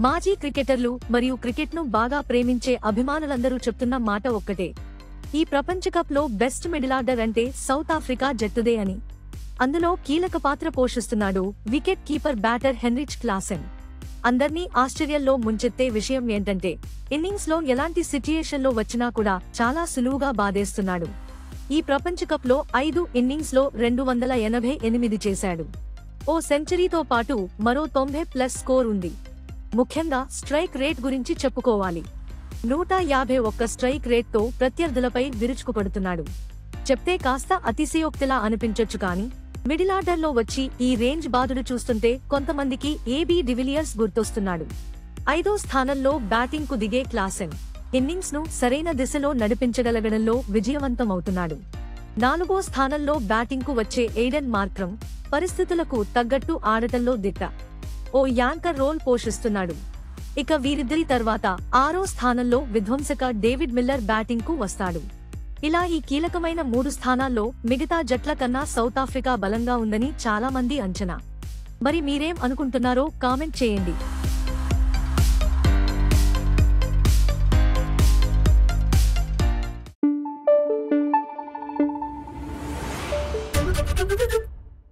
మాజీ క్రికెటర్లు మరియు క్రికెట్ను బాగా ప్రేమించే అభిమానులందరూ చెప్తున్న మాట ఒక్కటే ఈ ప్రపంచ కప్లో బెస్ట్ మిడిలార్డర్ అంటే సౌత్ ఆఫ్రికా జట్టుదే అని అందులో కీలక పాత్ర పోషిస్తున్నాడు wicket keeper batter Heinrich Klaasen అందర్నీ ఆశ్చర్యంలో ముంచెత్తే విషయం ఏంటంటే ఇన్నింగ్స్ లో ఎలాంటి సిచ్యుయేషన్ లో వచ్చినా కూడా చాలా సులువుగా బాధేస్తున్నాడు ఈ ప్రపంచ కప్ లో ఐదు ఇన్నింగ్స్ లో రెండు వందల ఎనభై ఎనిమిది చేశాడు ఓ సెంచరీతో పాటు మరో తొంభై ప్లస్ స్కోర్ ఉంది ముఖ్యంగా స్ట్రైక్ రేట్ గురించి చెప్పుకోవాలి నూట యాభై ఒక్క స్ట్రైక్ రేట్తో ప్రత్యర్థులపై విరుచుకుపడుతున్నాడు చెప్తే కాస్త అతిశయోక్తిలా అనిపించొచ్చు కానీ మిడిల్ ఆర్డర్లో వచ్చి ఈ రేంజ్ బాధలు చూస్తుంటే కొంతమందికి ఏబీ డివిలియర్స్ గుర్తొస్తున్నాడు ఐదో స్థానంలో బ్యాటింగ్ కు దిగే క్లాసెన్ ఇన్నింగ్స్ ను సరైన దిశలో నడిపించగలగడంలో విజయవంతమవుతున్నాడు నాలుగో స్థానంలో బ్యాటింగ్ కు వచ్చే ఎయిడెన్ మార్క్రమ్ పరిస్థితులకు తగ్గట్టు ఆడటంలో దిట్ట ఓ యాంకర్ రోల్ పోషిస్తున్నాడు ఇక వీరిద్దరి తర్వాత ఆరో స్థానంలో విధ్వంసక డేవిడ్ మిల్లర్ బ్యాటింగ్ కు వస్తాడు ఇలా ఈ కీలకమైన మూడు స్థానాల్లో మిగతా జట్ల కన్నా సౌత్ ఆఫ్రికా బలంగా ఉందని చాలా మంది అంచనా మరి మీరేం అనుకుంటున్నారో కామెంట్ చేయండి